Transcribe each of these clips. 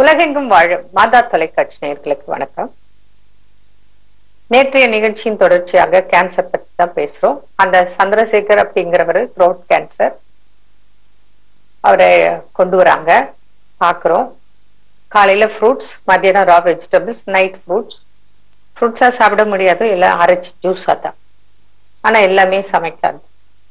உலகெங்கும் வாழும் மாதா தொலைக்காட்சி நேயர்களுக்கு வணக்கம் நேற்றைய நிகழ்ச்சியின் தொடர்ச்சியாக கேன்சர் பத்தி தான் பேசுறோம் அந்த சந்திரசேகர் அப்படிங்கிறவர் த்ரோட் கேன்சர் அவரை கொண்டு வராங்க பார்க்குறோம் காலையில ஃப்ரூட்ஸ் மத்தியானம் ரா வெஜிடபிள்ஸ் நைட் ஃப்ரூட்ஸ் ஃப்ரூட்ஸா சாப்பிட முடியாது எல்லாம் அரைச்சி ஜூஸா தான் ஆனா எல்லாமே சமைக்காது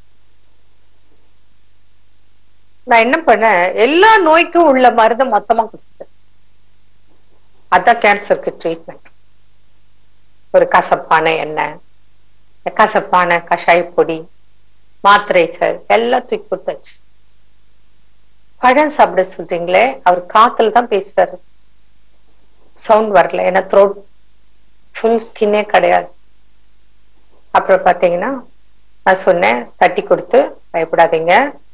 நான் என்ன பண்ணேன் எல்லா நோய்க்கும் உள்ள மருந்தை மொத்தமா கொடுத்துட்டேன் அதான் கேன்சருக்கு ட்ரீட்மெண்ட் ஒரு கசப்பான எண்ணெய் கசப்பான கஷாய பொடி மாத்திரைகள் எல்லாம் தூக்கி கொடுத்தாச்சு பழம் சாப்பிட சொல்றீங்களே அவர் காத்துல தான் பேசுறாரு சவுண்ட் வரல ஏன்னா த்ரோட் ஃபுல் ஸ்கின்னே கிடையாது அப்புறம் பாத்தீங்கன்னா நான் சொன்னேன் தட்டி கொடுத்து பயப்படாதீங்க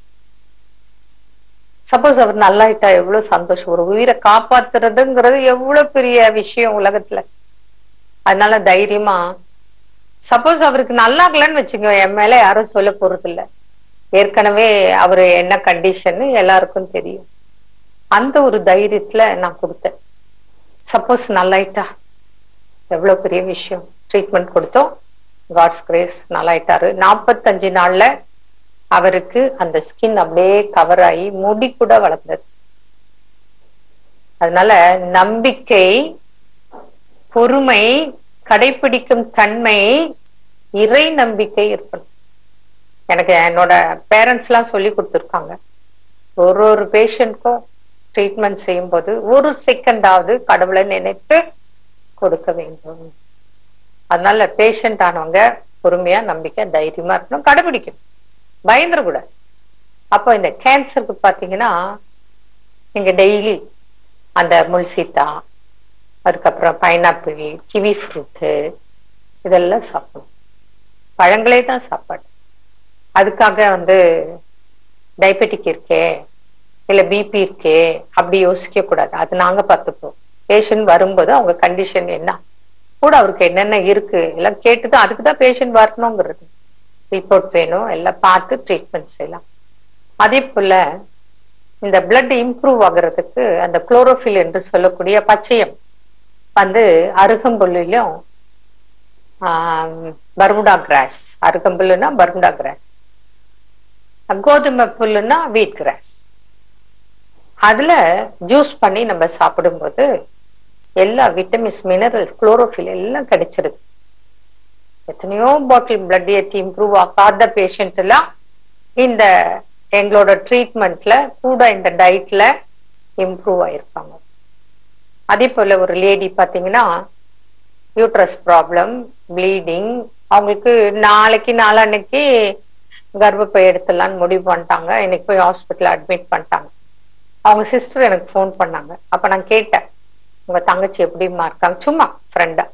சப்போஸ் அவர் நல்லாயிட்டா எவ்வளவு சந்தோஷம் ஒரு உயிரை காப்பாத்துறதுங்கிறது எவ்வளவு பெரிய விஷயம் உலகத்துல அதனால தைரியமா சப்போஸ் அவருக்கு நல்லாகலன்னு வச்சுக்கோ என் மேல யாரும் சொல்ல போறது இல்ல ஏற்கனவே அவரு என்ன கண்டிஷன் எல்லாருக்கும் தெரியும் அந்த ஒரு தைரியத்துல நான் கொடுத்தேன் சப்போஸ் நல்லாயிட்டா எவ்வளவு பெரிய விஷயம் ட்ரீட்மெண்ட் கொடுத்தோம் காட்ஸ் கிரேஸ் நல்லாயிட்டாரு நாற்பத்தஞ்சு நாள்ல அவருக்கு அந்த ஸ்கின் அப்படியே கவர் ஆகி முடி கூட வளர்ந்தது அதனால நம்பிக்கை பொறுமை கடைபிடிக்கும் தன்மை இறை நம்பிக்கை இருக்கணும் எனக்கு என்னோட பேரண்ட்ஸ் எல்லாம் சொல்லி கொடுத்துருக்காங்க ஒரு ஒரு பேஷண்ட்க்கும் ட்ரீட்மெண்ட் செய்யும் போது ஒரு செகண்டாவது கடவுளை நினைத்து கொடுக்க வேண்டும் அதனால பேஷண்ட் ஆனவங்க பொறுமையா நம்பிக்கை தைரியமா இருக்கணும் கடைபிடிக்கணும் பயந்துடக்கூடாது அப்போ இந்த கேன்சருக்கு பார்த்தீங்கன்னா நீங்க டெய்லி அந்த முல்சீத்தா அதுக்கப்புறம் பைனாப்பிள் கிவி ஃப்ரூட்டு இதெல்லாம் சாப்பிடணும் பழங்களே தான் சாப்பாடு அதுக்காக வந்து டயபெட்டிக் இருக்கே இல்லை பிபி இருக்கே அப்படி யோசிக்க கூடாது அது நாங்க பார்த்துப்போம் பேஷண்ட் வரும்போது அவங்க கண்டிஷன் என்ன கூட அவருக்கு என்னென்ன இருக்கு எல்லாம் கேட்டுதான் அதுக்கு தான் பேஷண்ட் வரணுங்கிறது ரிப்போர்ட் வேணும் எல்லாம் பார்த்து ட்ரீட்மெண்ட் செய்யலாம் அதே போல இந்த பிளட் இம்ப்ரூவ் ஆகுறதுக்கு அந்த குளோரோஃபில் என்று சொல்லக்கூடிய பச்சையம் வந்து அருகம்புல்லிலும் பர்முடா கிராஸ் அருகம்புல்லுனா பர்முடா கிராஸ் கோதுமை புல்லுன்னா வீட் கிராஸ் அதுல ஜூஸ் பண்ணி நம்ம சாப்பிடும்போது எல்லா விட்டமின்ஸ் மினரல்ஸ் குளோரோஃபில் எல்லாம் கிடைச்சிருது எத்தனையோ பாட்டில் பிளட் ஏற்றி இம்ப்ரூவ் ஆகாத பேஷண்ட் எல்லாம் இந்த எங்களோட ட்ரீட்மெண்ட்ல கூட இந்த டயட்ல இம்ப்ரூவ் ஆயிருப்பாங்க அதே போல ஒரு லேடி பாத்தீங்கன்னா யூட்ரஸ் ப்ராப்ளம் ப்ளீடிங் அவங்களுக்கு நாளைக்கு நாளன்னைக்கு கர்ப்பப்பை எடுத்துடலான்னு முடிவு பண்ணிட்டாங்க இன்னைக்கு போய் ஹாஸ்பிட்டல் அட்மிட் பண்ணிட்டாங்க அவங்க சிஸ்டர் எனக்கு ஃபோன் பண்ணாங்க அப்ப நான் கேட்டேன் உங்க தங்கச்சி எப்படிமா இருக்காங்க சும்மா ஃப்ரெண்டா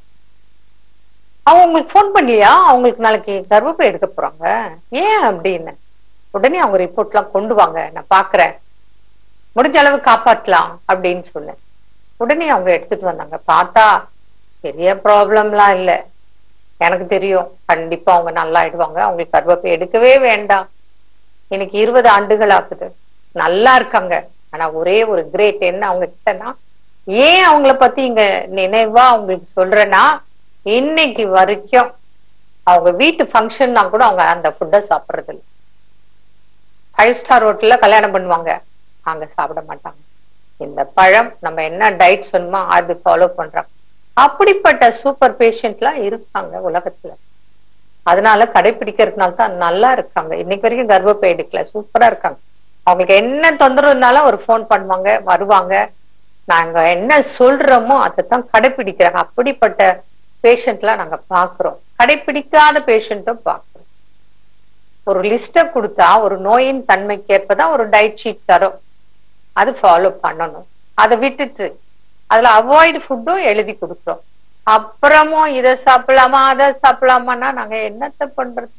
அவங்க உங்களுக்கு ஃபோன் பண்ணலையா அவங்களுக்கு நாளைக்கு கர்ப்பப்பை எடுக்க போறாங்க ஏன் அப்படின்னு உடனே அவங்க ரிப்போர்ட்லாம் கொண்டு வாங்க நான் பாக்குறேன் முடிஞ்ச அளவு காப்பாத்தலாம் அப்படின்னு சொன்னேன் உடனே அவங்க எடுத்துட்டு வந்தாங்க பார்த்தா பெரிய ப்ராப்ளம்லாம் இல்லை எனக்கு தெரியும் கண்டிப்பா அவங்க நல்லா ஆயிடுவாங்க அவங்களுக்கு கர்ப்பப்பை எடுக்கவே வேண்டாம் இன்னைக்கு இருபது ஆண்டுகள் ஆகுது நல்லா இருக்காங்க ஆனா ஒரே ஒரு கிரேட் என்ன அவங்க கிட்டனா ஏன் அவங்கள பத்தி இங்க நினைவா அவங்களுக்கு சொல்றேன்னா இன்னைக்கு வரைக்கும் அவங்க வீட்டு ஃபங்க்ஷன்னா கூட அவங்க அந்த ஃபுட்டை சாப்பிட்றது இல்லை ஃபைவ் ஸ்டார் ஹோட்டல்ல கல்யாணம் பண்ணுவாங்க அங்க சாப்பிட மாட்டாங்க இந்த பழம் நம்ம என்ன டயட் சொன்னோமோ அது ஃபாலோ பண்றாங்க அப்படிப்பட்ட சூப்பர் பேஷண்ட்லாம் இருக்காங்க உலகத்துல அதனால கடைபிடிக்கிறதுனால தான் நல்லா இருக்காங்க இன்னைக்கு வரைக்கும் கர்ப்பப்பை எடுக்கல சூப்பரா இருக்காங்க அவங்களுக்கு என்ன தொந்தரவு இருந்தாலும் ஒரு ஃபோன் பண்ணுவாங்க வருவாங்க நாங்க என்ன சொல்றோமோ அதை தான் கடைபிடிக்கிறாங்க அப்படிப்பட்ட பேஷண்ட்லாம் நாங்க பாக்குறோம் கடைபிடிக்காத பேஷண்ட்டும் பாக்குறோம் ஒரு லிஸ்ட கொடுத்தா ஒரு நோயின் தன்மைக்கு ஏற்பதான் ஒரு டயட் ஷீட் தரும் அது ஃபாலோ பண்ணணும் அதை விட்டுட்டு அதுல அவாய்டு ஃபுட்டும் எழுதி கொடுக்குறோம் அப்புறமும் இதை சாப்பிடலாமா அதை சாப்பிடலாமான்னா நாங்க என்னத்த பண்றது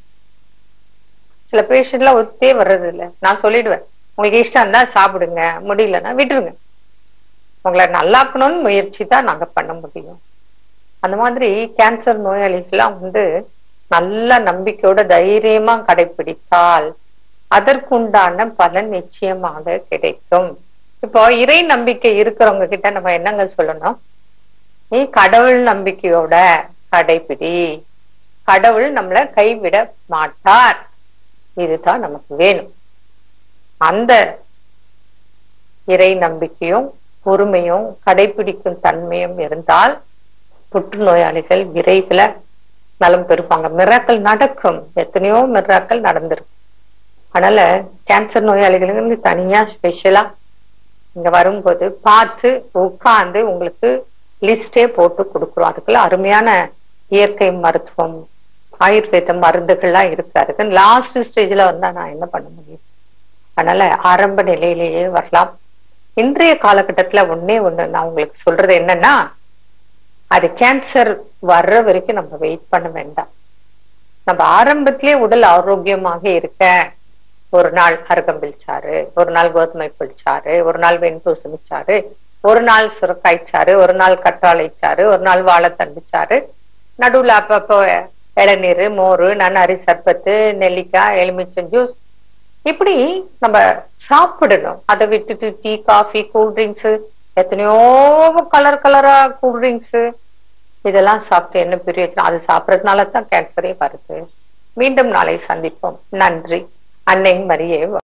சில பேஷண்ட்லாம் ஒத்தே வர்றது இல்லை நான் சொல்லிடுவேன் உங்களுக்கு இஷ்டம் இருந்தா சாப்பிடுங்க முடியலன்னா விட்டுருங்க உங்களை நல்லாக்கணும்னு முயற்சி தான் நாங்க பண்ண முடியும் அந்த மாதிரி கேன்சர் நோயாளிகள்லாம் வந்து நல்ல நம்பிக்கையோட தைரியமா கடைபிடித்தால் அதற்குண்டான பலன் நிச்சயமாக கிடைக்கும் இப்போ இறை நம்பிக்கை இருக்கிறவங்க கிட்ட நம்ம என்னங்க சொல்லணும் நீ கடவுள் நம்பிக்கையோட கடைபிடி கடவுள் நம்மளை கைவிட மாட்டார் இதுதான் நமக்கு வேணும் அந்த இறை நம்பிக்கையும் பொறுமையும் கடைபிடிக்கும் தன்மையும் இருந்தால் புற்றுநோயாளிகள் விரைவில் நலம் பெறுவாங்க மிராக்கள் நடக்கும் எத்தனையோ மிராக்கள் நடந்திருக்கு அதனால கேன்சர் நோயாளிகளுக்கு தனியா ஸ்பெஷலா இங்க வரும்போது பார்த்து உட்கார்ந்து உங்களுக்கு லிஸ்டே போட்டு கொடுக்குறோம் அதுக்குள்ள அருமையான இயற்கை மருத்துவம் ஆயுர்வேத மருந்துகள்லாம் இருக்கு அதுக்கு லாஸ்ட் ஸ்டேஜ்ல வந்தா நான் என்ன பண்ண முடியும் அதனால ஆரம்ப நிலையிலேயே வரலாம் இன்றைய காலகட்டத்துல ஒன்னே ஒண்ணு நான் உங்களுக்கு சொல்றது என்னன்னா அது கேன்சர் வர்ற வரைக்கும் நம்ம வெயிட் பண்ண வேண்டாம் நம்ம ஆரம்பத்திலே உடல் ஆரோக்கியமாக இருக்க ஒரு நாள் அருகம்பில் சாறு ஒரு நாள் கோதுமை புல் சாறு ஒரு நாள் வெண்பூசணி சாறு ஒரு நாள் சுரக்காய் சாறு ஒரு நாள் கற்றாழை சாறு ஒரு நாள் வாழைத்தண்டு சாறு நடுவுல அப்பப்போ இளநீர் மோர் நன்னாரி சர்பத்து நெல்லிக்காய் எலுமிச்சம் ஜூஸ் இப்படி நம்ம சாப்பிடணும் அதை விட்டுட்டு டீ காஃபி கூல் ட்ரிங்க்ஸ் எத்தனையோ கலர் கலரா கூல் ட்ரிங்க்ஸ் இதெல்லாம் சாப்பிட்டு என்ன பிரயோஜனம் அது சாப்பிட்றதுனால தான் கேன்சரே வருது மீண்டும் நாளை சந்திப்போம் நன்றி அன்னை மரியே